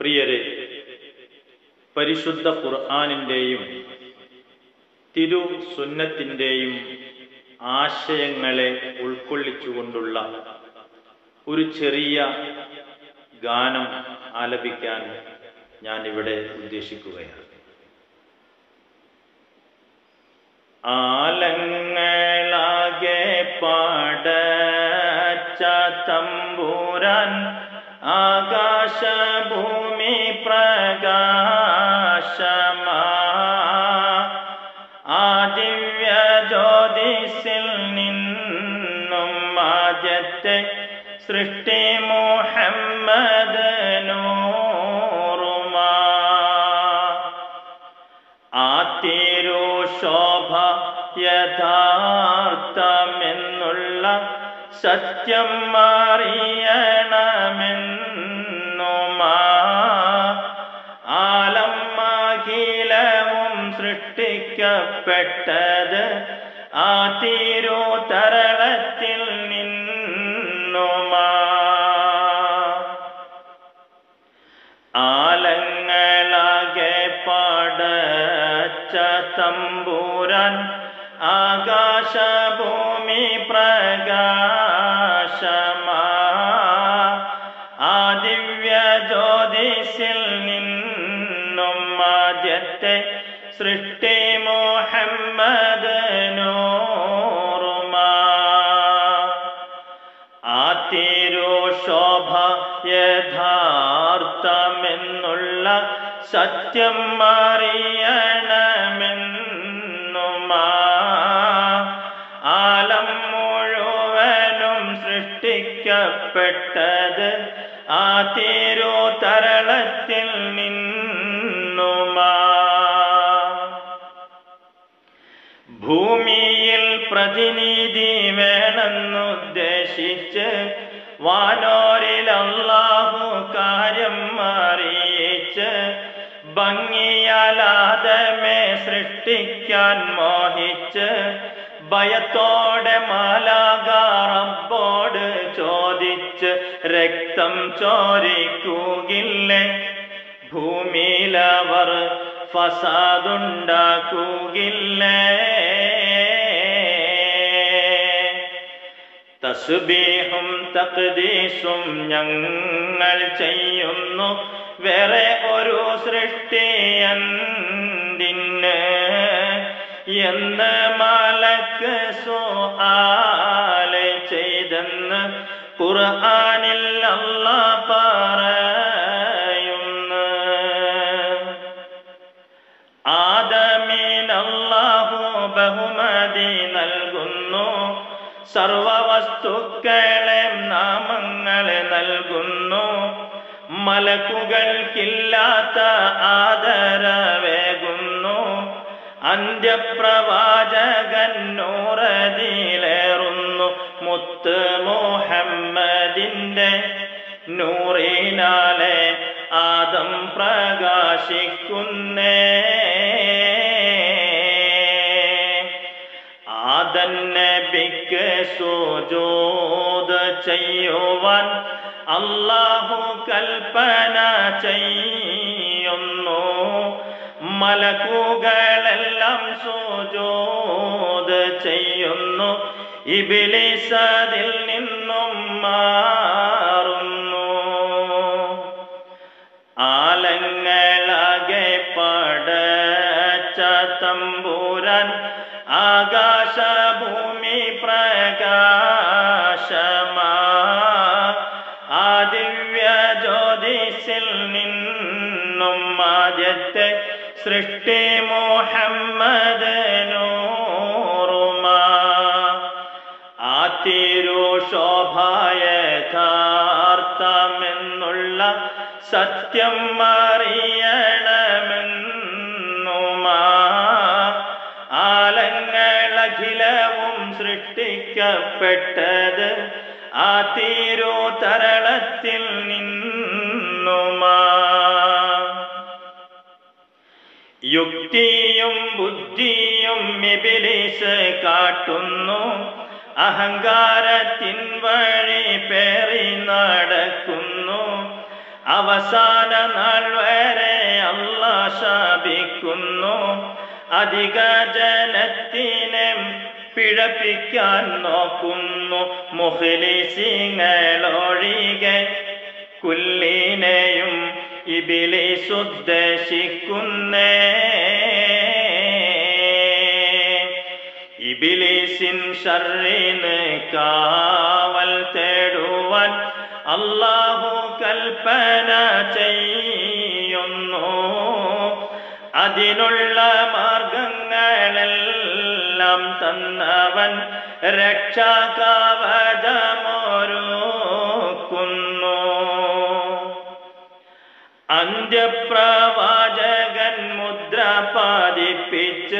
പ്രിയരെ പരിശുദ്ധ ഖുർആാനിൻ്റെയും തിരു സുന്നത്തിൻ്റെയും ആശയങ്ങളെ ഉൾക്കൊള്ളിച്ചുകൊണ്ടുള്ള ഒരു ചെറിയ ഗാനം ആലപിക്കാൻ ഞാൻ ഇവിടെ ഉദ്ദേശിക്കുകയാണ് ആലങ്ങളാകെ പാടച്ച തമ്പൂരാൻ ആകാശഭൂമി പ്രകാശമാ ആ ദിവ്യ ജ്യോതിസിൽ നിന്നും ആദ്യത്തെ സൃഷ്ടി മുഹമ്മദ് നൂറുമാ ആ തിരുശോഭ യഥാർത്ഥമെന്നുള്ള സത്യം അറിയണമെന്നുമാ ആലമ്മഖിലവും സൃഷ്ടിക്കപ്പെട്ടത് ആ തിരുതരളത്തിൽ നിന്നുമാ ആലങ്ങളാകെ പാടച്ച തമ്പൂരാൻ ആകാശഭൂമി പ്രകാശമാ ആ ദിവ്യ ജ്യോതിസിൽ നിന്നും ആദ്യത്തെ സൃഷ്ടി മുഹമ്മദ് നൂറുമാ ആ തിരുശോഭ യഥാർത്ഥമെന്നുള്ള സത്യം അറിയണമെന്നുമാ ആലം മുഴുവനും സൃഷ്ടിക്കപ്പെട്ടത് ആ തിരുതരളത്തിൽ നിന്നുമാ ഭൂമിയിൽ പ്രതിനിധി വേണമെന്നുദ്ദേശിച്ച് വാനോരിൽ അള്ളാഹു കാര്യം അറിയിച്ച് ഭംഗിയാലാദമേ സൃഷ്ടിക്കാൻ മോഹിച്ച് ഭയത്തോടെ മാലാകാറബോട് ചോദിച്ച് രക്തം ചോരിക്കൂകില്ലേ ഭൂമിയിലവർ ഫസാദുണ്ടാക്കുകില്ലേ തസ്ബീഹും തക്ദീസും ഞങ്ങൾ ചെയ്യുന്നു വേറെ ഒരു സൃഷ്ടിയന്തിന് എന്ന് മലക്ക് സുആല് ചെയ്തെന്ന് ഖുർആനിൽ അല്ല പറയുന്നു ആദമീനല്ലാഹു ബഹുമതി നൽകുന്നു സർവവസ്തുക്കളെ നാമങ്ങളെ നൽകുന്നു മലക്കുകൾക്കില്ലാത്ത ആദരവേകുന്നു അന്ത്യപ്രവാചകൻ നൂറതിലേറുന്നു മുത്ത് മുഹമ്മദിന്റെ നൂറിനാലെ ആദം പ്രകാശിക്കുന്നേ ആദൻ നബിക്ക് സുജൂദ് ചെയ്യുവാൻ അള്ളാഹു കൽപ്പന ചെയ്യുന്നു മലക്കുകളെല്ലാം സുജൂദ് ചെയ്യുന്നു ഇബിലിസതിൽ നിന്നും മാറുന്നു ആലങ്ങളാകെ പടച്ച തമ്പൂരാൻ ആകാശഭൂമി പ്രകാശമാ ആ ദിവ്യ ജ്യോതിസിൽ നിന്നും ആദ്യത്തെ സൃഷ്ടി മുഹമ്മദ് നൂറുമാ ആ തിരുശോഭായഥാർത്ഥമെന്നുള്ള സത്യം അറിയണമെന്നുമാ ആലങ്ങളഖിലവും സൃഷ്ടിക്കപ്പെട്ടത് ആ തിരുതരളത്തിൽ നിന്നുമാ യുക്തിയും ബുദ്ധിയും ഇബിലിസ് കാട്ടുന്നു അഹങ്കാരത്തിൻ വഴി പേറി നടക്കുന്നു അവസാന നാൾ വരെ അല്ല ശാപിക്കുന്നു അധിക ജനത്തിനെ പിഴപ്പിക്കാൻ നോക്കുന്നു മുഹലിസിങ്ങളൊഴികെ കുല്ലിനെയും ഇബിലിസുദ്ദേശിക്കുന്നേ ഇബിലിസിൻ ഷർറിന് കാവൽ തേടുവാൻ അള്ളാഹു കൽപ്പന ചെയ്യുന്നു അതിനുള്ള മാർഗങ്ങളെല്ലാം തന്നവൻ രക്ഷാകവചമൊരുക്കുന്നു അന്ത്യപ്രവാചകൻ മുദ്ര പതിപ്പിച്ച്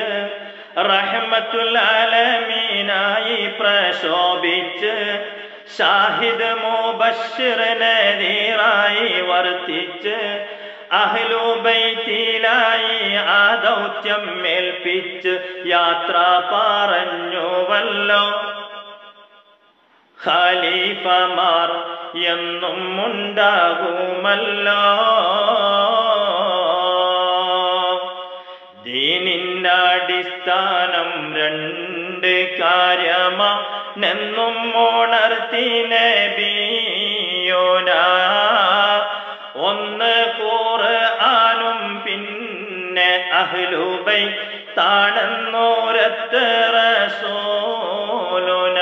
റഹ്മത്തുലാലമീനായി പ്രശോഭിച്ച് ഷാഹിദ് മുബഷിറനീറായി വർത്തിച്ച് അഹ്ലുബൈത്തിലായി ആ ദൗത്യം മേൽപ്പിച്ച് യാത്ര പറഞ്ഞുവല്ലോ ഖലീഫമാർ എന്നും ഉണ്ടാകുമല്ലോ ദീനിന്റെ അടിസ്ഥാനം രണ്ട് കാര്യമാ നെന്നും ഉണർത്തി നബിയോന ഒന്ന് ഖുർആനും പിന്നെ അഹ്ലുബൈ താണെന്നോരത്ത് റസൂലുന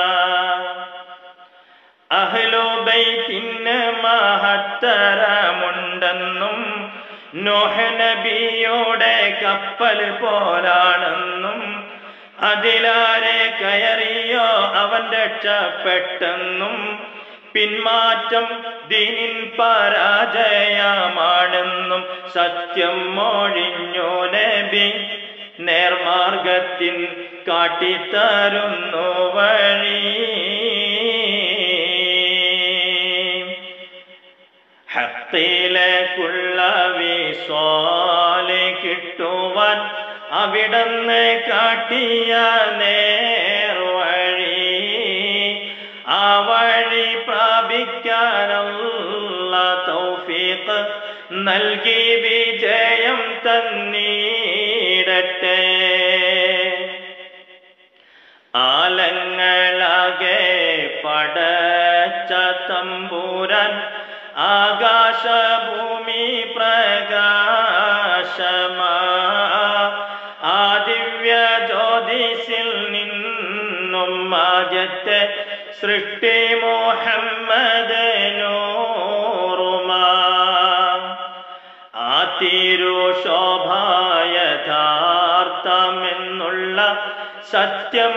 അഹ്ലുബൈത്തിന് മഹത്തരമുണ്ടെന്നും നോഹ് നബിയുടെ കപ്പൽ പോലാണെന്നും അതിലാരെ കയറിയോ അവൻ രക്ഷപ്പെട്ടെന്നും പിന്മാറ്റം ദീനിൻ പരാജയമാണെന്നും സത്യം മൊഴിഞ്ഞു നബി നേർമാർഗത്തിൻ കാട്ടിത്തരുന്നു വഴി ഹത്തിലേക്കുള്ള വിസ്വാല് കിട്ടുവാൻ അവിടന്ന് കാട്ടിയ നേർവഴി ആ വഴി പ്രാപിക്കാനുള്ള തൗഫീഖ് നൽകി വിജയം തന്നീടട്ടെ ആലങ്ങളാകെ പടച്ച തമ്പൂരാൻ ആകാശഭൂമി പ്രകാശമാ ആ ദിവ്യ ജ്യോതിസിൽ നിന്നും ആദ്യത്തെ സൃഷ്ടി മുഹമ്മദ് നൂറുമാ ആ തിരുശോഭായഥാർത്ഥമെന്നുള്ള സത്യം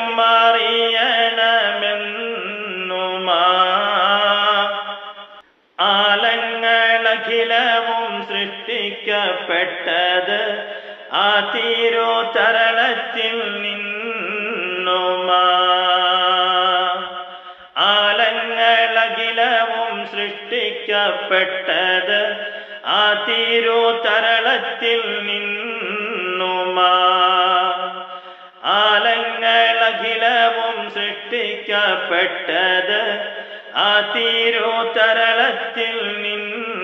അറിയണമെന്നുമാ ആലങ്ങളഖിലവും സൃഷ്ടിക്കപ്പെട്ടത് ആ തിരുതരളത്തിൽ നിന്നുമാ ആലങ്ങളഖിലവും സൃഷ്ടിക്കപ്പെട്ടത് ആ തിരുതരളത്തിൽ നിന്നുമാ ആലങ്ങളഖിലവും സൃഷ്ടിക്കപ്പെട്ടത് ആ തിരുതരളത്തിൽ നിന്നു